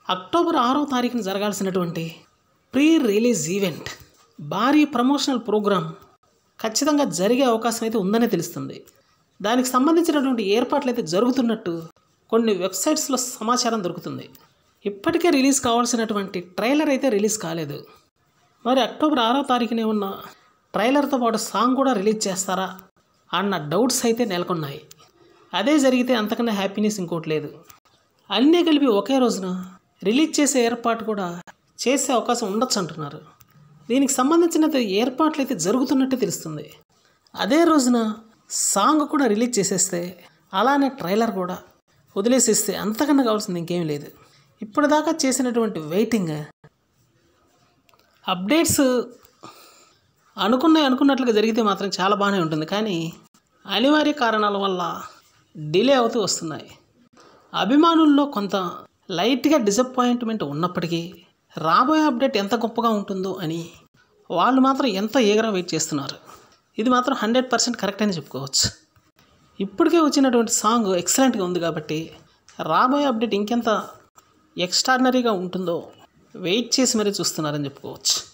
October ఆరో తారీఖున జరగాల్సినటువంటి ప్రీ రిలీజ్ ఈవెంట్ భారీ ప్రమోషనల్ ప్రోగ్రాం ఖచ్చితంగా జరిగే అవకాశం అయితే ఉందనే తెలుస్తుంది దానికి సంబంధించినటువంటి ఏర్పాట్లు అయితే జరుగుతున్నట్టు కొన్ని వెబ్సైట్స్లో సమాచారం దొరుకుతుంది ఇప్పటికే రిలీజ్ కావాల్సినటువంటి ట్రైలర్ అయితే రిలీజ్ కాలేదు మరి అక్టోబర్ ఆరో తారీఖునే ఉన్న ట్రైలర్తో పాటు సాంగ్ కూడా రిలీజ్ చేస్తారా అన్న డౌట్స్ అయితే నెలకొన్నాయి అదే జరిగితే అంతకన్నా హ్యాపీనెస్ ఇంకోటి లేదు అన్నీ కలిపి ఒకే రోజున రిలీజ్ చేసే ఏర్పాటు కూడా చేసే అవకాశం ఉండొచ్చు అంటున్నారు దీనికి సంబంధించిన ఏర్పాట్లు అయితే జరుగుతున్నట్టే తెలుస్తుంది అదే రోజున సాంగ్ కూడా రిలీజ్ చేసేస్తే అలానే ట్రైలర్ కూడా వదిలేసేస్తే అంతకన్నా కావాల్సింది ఇంకేం లేదు ఇప్పటిదాకా చేసినటువంటి వెయిటింగ్ అప్డేట్స్ అనుకున్న అనుకున్నట్లుగా జరిగితే మాత్రం చాలా బాగానే ఉంటుంది కానీ అనివార్య కారణాల వల్ల డిలే అవుతూ వస్తున్నాయి అభిమానుల్లో కొంత లైట్గా డిసప్పాయింట్మెంట్ ఉన్నప్పటికీ రాబోయే అప్డేట్ ఎంత గొప్పగా ఉంటుందో అని వాళ్ళు మాత్రం ఎంత ఏగరా వెయిట్ చేస్తున్నారు ఇది మాత్రం హండ్రెడ్ పర్సెంట్ కరెక్ట్ అని చెప్పుకోవచ్చు ఇప్పటికే వచ్చినటువంటి సాంగ్ ఎక్సలెంట్గా ఉంది కాబట్టి రాబోయే అప్డేట్ ఇంకెంత ఎక్స్ట్రాడినరీగా ఉంటుందో వెయిట్ చేసి మరీ చూస్తున్నారని చెప్పుకోవచ్చు